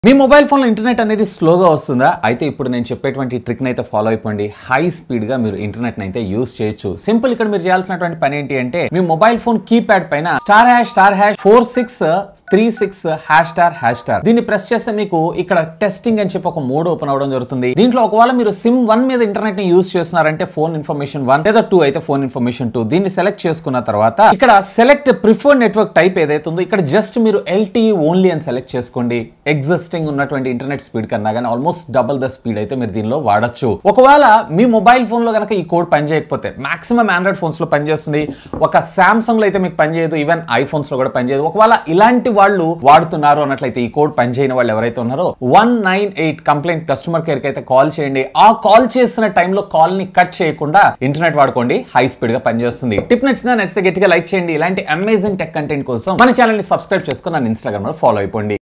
మీ mobile ఫోన్లో internet అనేది స్లోగా వస్తుందా అయితే ఇప్పుడు నేను చెప్పేటువంటి ట్రిక్ అయితే ఫాలో అయిపోండి హై స్పీడ్ గా మీరు ఇంటర్నెట్ అయితే యూస్ చేయొచ్చు సింపుల్ ఇక్కడ మీరు చేయాల్సినటువంటి పని ఏంటి అంటే మీ మొబైల్ ఫోన్ కీప్యాడ్ పైన star hash star hash four six three six hash star hash star దీన్ని ప్రెస్ చేస్తే మీకు ఇక్కడ టెస్టింగ్ అని చెప్పి ఒక మోడ్ ఓపెన్ అవడం జరుగుతుంది దీంట్లో ఒకవేళ మీరు సిమ్ వన్ మీద ఇంటర్నెట్ ని యూస్ చేస్తున్నారంటే ఫోన్ ఇన్ఫర్మేషన్ వన్ లేదా టూ అయితే ఫోన్ ఇన్ఫర్మేషన్ టూ దీన్ని సెలెక్ట్ చేసుకున్న తర్వాత ఇక్కడ సెలెక్ట్ ప్రిఫర్డ్ నెట్వర్క్ టైప్ ఏదైతే ఉందో ఇక్కడ జస్ట్ మీరు ఎల్టీఈ ఓన్లీ అని సెలెక్ట్ చేసుకోండి ఎగ్జిస్టింగ్ ఉన్నటువంటి ఇంటర్నెట్ స్పీడ్ కన్నా కానీ ఆల్మోస్ట్ డబుల్ ద స్పీడ్ అయితే మీరు దీనిలో వాడచ్చు ఒకవేళ మీ మొబైల్ ఫోన్ లో కనుక ఈ కోడ్ పనిచేయకపోతే మాక్సిమం ఆండ్రాయిడ్ ఫోన్స్ లో పనిచేస్తుంది ఒక సామ్సంగ్ లో అయితే మీకు పనిచేయదు ఈవెన్ ఐఫోన్స్ లో కూడా పనిచేయదు ఒకవేళ ఇలాంటి వాళ్ళు వాడుతున్నారు అన్నట్లయితే ఈ కోడ్ పనిచేయని వాళ్ళు ఎవరైతే ఉన్నారో one nine eight complaint customer care కి అయితే కాల్ చేయండి ఆ కాల్ చేసిన టైంలో కాల్ ని కట్ చేయకుండా ఇంటర్నెట్ వాడుకోండి హై స్పీడ్ గా పనిచేస్తుంది టిప్ నచ్చినా నచ్చితే గట్టిగా లైక్ చేయండి ఇలాంటి అమేజింగ్ టెక్ కంటెంట్ కోసం మన ఛానల్ ని సబ్స్క్రైబ్ చేసుకుని నన్ను ఇన్స్టాగ్రామ్ లో ఫాలో అయిపోండి